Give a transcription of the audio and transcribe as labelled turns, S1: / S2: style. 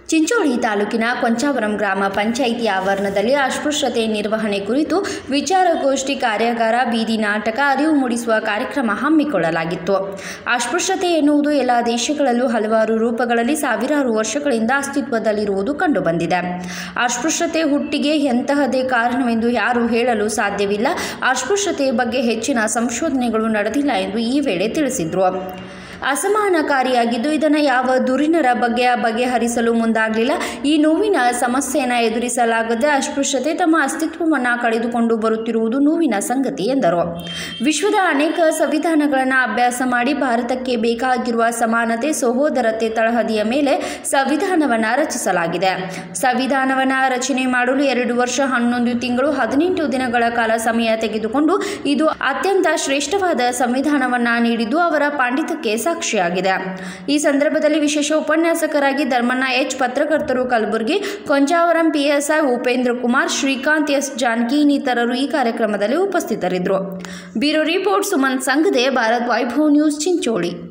S1: ಚಿಂಚೋಳಿ ತಾಲೂಕಿನ ಕೊಂಚಾವರಂ ಗ್ರಾಮ ಪಂಚಾಯಿತಿ ಆವರಣದಲ್ಲಿ ಅಸ್ಪೃಶ್ಯತೆ ನಿರ್ವಹಣೆ ಕುರಿತು ವಿಚಾರಗೋಷ್ಠಿ ಕಾರ್ಯಾಗಾರ ಬೀದಿ ನಾಟಕ ಅರಿವು ಮೂಡಿಸುವ ಕಾರ್ಯಕ್ರಮ ಹಮ್ಮಿಕೊಳ್ಳಲಾಗಿತ್ತು ಅಸ್ಪೃಶ್ಯತೆ ಎನ್ನುವುದು ಎಲ್ಲ ದೇಶಗಳಲ್ಲೂ ಹಲವಾರು ರೂಪಗಳಲ್ಲಿ ಸಾವಿರಾರು ವರ್ಷಗಳಿಂದ ಅಸ್ತಿತ್ವದಲ್ಲಿರುವುದು ಕಂಡುಬಂದಿದೆ ಅಸ್ಪೃಶ್ಯತೆ ಹುಟ್ಟಿಗೆ ಎಂತಹದೇ ಕಾರಣವೆಂದು ಯಾರೂ ಹೇಳಲು ಸಾಧ್ಯವಿಲ್ಲ ಅಸ್ಪೃಶ್ಯತೆಯ ಬಗ್ಗೆ ಹೆಚ್ಚಿನ ಸಂಶೋಧನೆಗಳು ನಡೆದಿಲ್ಲ ಎಂದು ಈ ವೇಳೆ ತಿಳಿಸಿದರು ಅಸಮಾನಕಾರಿಯಾಗಿದ್ದು ಇದನ್ನು ಯಾವ ದುರಿನರ ಬಗ್ಗೆ ಬಗೆಹರಿಸಲು ಮುಂದಾಗಲಿಲ್ಲ ಈ ನೋವಿನ ಸಮಸ್ಯೆಯನ್ನು ಎದುರಿಸಲಾಗದೆ ಅಸ್ಪೃಶ್ಯತೆ ತಮ್ಮ ಅಸ್ತಿತ್ವವನ್ನು ಕಳೆದುಕೊಂಡು ಬರುತ್ತಿರುವುದು ನೋವಿನ ಸಂಗತಿ ಎಂದರು ವಿಶ್ವದ ಅನೇಕ ಸಂವಿಧಾನಗಳನ್ನು ಅಭ್ಯಾಸ ಮಾಡಿ ಭಾರತಕ್ಕೆ ಬೇಕಾಗಿರುವ ಸಮಾನತೆ ಸಹೋದರತೆ ತಳಹದಿಯ ಮೇಲೆ ಸಂವಿಧಾನವನ್ನು ರಚಿಸಲಾಗಿದೆ ಸಂವಿಧಾನವನ್ನು ರಚನೆ ಮಾಡಲು ಎರಡು ವರ್ಷ ಹನ್ನೊಂದು ತಿಂಗಳು ಹದಿನೆಂಟು ದಿನಗಳ ಕಾಲ ಸಮಯ ತೆಗೆದುಕೊಂಡು ಇದು ಅತ್ಯಂತ ಶ್ರೇಷ್ಠವಾದ ಸಂವಿಧಾನವನ್ನು ನೀಡಿದ್ದು ಅವರ ಪಾಂಡಿತ್ಯಕ್ಕೆ ಸಾಕ್ಷಿಯಾಗಿದೆ ಈ ಸಂದರ್ಭದಲ್ಲಿ ವಿಶೇಷ ಉಪನ್ಯಾಸಕರಾಗಿ ಧರ್ಮಣ್ಣ ಎಚ್ ಪತ್ರಕರ್ತರು ಕಲಬುರಗಿ ಕೊಂಚಾವರಂ ಪಿಎಸ್ಐ ಉಪೇಂದ್ರ ಕುಮಾರ್ ಶ್ರೀಕಾಂತ್ ಎಸ್ ಜಾನಕಿ ಇನ್ನಿತರರು ಈ ಕಾರ್ಯಕ್ರಮದಲ್ಲಿ ಉಪಸ್ಥಿತರಿದ್ದರು bureau report Suman Sangade Bharat Vaibhav news Chincholi